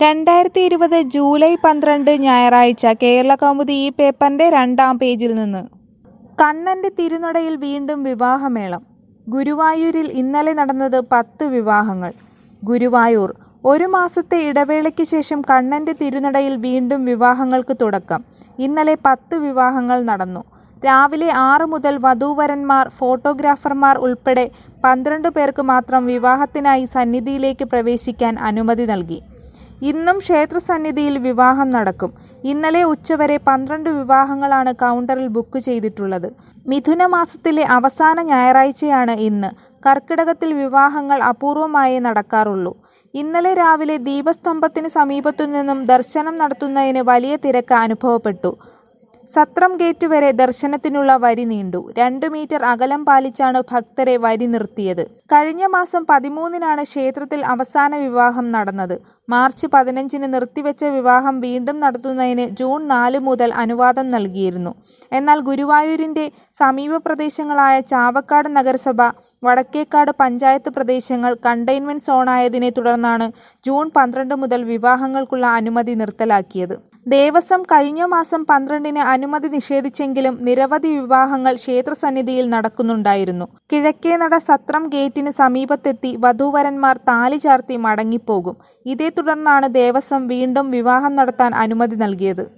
രണ്ടായിരത്തി ഇരുപത് ജൂലൈ പന്ത്രണ്ട് ഞായറാഴ്ച കേരളകൗമുദി ഈ പേപ്പറിന്റെ രണ്ടാം പേജിൽ നിന്ന് കണ്ണന്റെ തിരുനടയിൽ വീണ്ടും വിവാഹമേളം ഗുരുവായൂരിൽ ഇന്നലെ നടന്നത് പത്ത് വിവാഹങ്ങൾ ഗുരുവായൂർ ഒരു മാസത്തെ ഇടവേളയ്ക്ക് ശേഷം കണ്ണന്റെ തിരുനടയിൽ വീണ്ടും വിവാഹങ്ങൾക്ക് തുടക്കം ഇന്നലെ പത്ത് വിവാഹങ്ങൾ നടന്നു രാവിലെ ആറ് മുതൽ വധൂവരന്മാർ ഫോട്ടോഗ്രാഫർമാർ ഉൾപ്പെടെ പന്ത്രണ്ട് പേർക്ക് മാത്രം വിവാഹത്തിനായി സന്നിധിയിലേക്ക് പ്രവേശിക്കാൻ അനുമതി നൽകി ഇന്നും ക്ഷേത്രസന്നിധിയിൽ വിവാഹം നടക്കും ഇന്നലെ ഉച്ചവരെ പന്ത്രണ്ട് വിവാഹങ്ങളാണ് കൗണ്ടറിൽ ബുക്ക് ചെയ്തിട്ടുള്ളത് മിഥുന മാസത്തിലെ അവസാന ഞായറാഴ്ചയാണ് ഇന്ന് കർക്കിടകത്തിൽ വിവാഹങ്ങൾ അപൂർവമായേ നടക്കാറുള്ളൂ ഇന്നലെ രാവിലെ ദീപസ്തംഭത്തിന് സമീപത്തു നിന്നും ദർശനം നടത്തുന്നതിന് വലിയ തിരക്ക് അനുഭവപ്പെട്ടു സത്രം ഗേറ്റ് വരെ ദർശനത്തിനുള്ള വരി നീണ്ടു രണ്ട് മീറ്റർ അകലം പാലിച്ചാണ് ഭക്തരെ വരി നിർത്തിയത് കഴിഞ്ഞ മാസം പതിമൂന്നിനാണ് ക്ഷേത്രത്തിൽ അവസാന വിവാഹം നടന്നത് മാർച്ച് പതിനഞ്ചിന് നിർത്തിവെച്ച വിവാഹം വീണ്ടും നടത്തുന്നതിന് ജൂൺ നാല് മുതൽ അനുവാദം നൽകിയിരുന്നു എന്നാൽ ഗുരുവായൂരിന്റെ സമീപ പ്രദേശങ്ങളായ ചാവക്കാട് നഗരസഭ വടക്കേക്കാട് പഞ്ചായത്ത് പ്രദേശങ്ങൾ കണ്ടെയ്ൻമെന്റ് സോണായതിനെ തുടർന്നാണ് ജൂൺ പന്ത്രണ്ട് മുതൽ വിവാഹങ്ങൾക്കുള്ള അനുമതി നിർത്തലാക്കിയത് ദേവസ്വം കഴിഞ്ഞ മാസം പന്ത്രണ്ടിന് അനുമതി നിഷേധിച്ചെങ്കിലും നിരവധി വിവാഹങ്ങൾ ക്ഷേത്രസന്നിധിയിൽ നടക്കുന്നുണ്ടായിരുന്നു കിഴക്കേനട സത്രം ഗേറ്റിന് സമീപത്തെത്തി വധൂവരന്മാർ താലി ചാർത്തി മടങ്ങിപ്പോകും ഇതേ തുടർന്നാണ് ദേവസ്വം വീണ്ടും വിവാഹം നടത്താൻ അനുമതി നൽകിയത്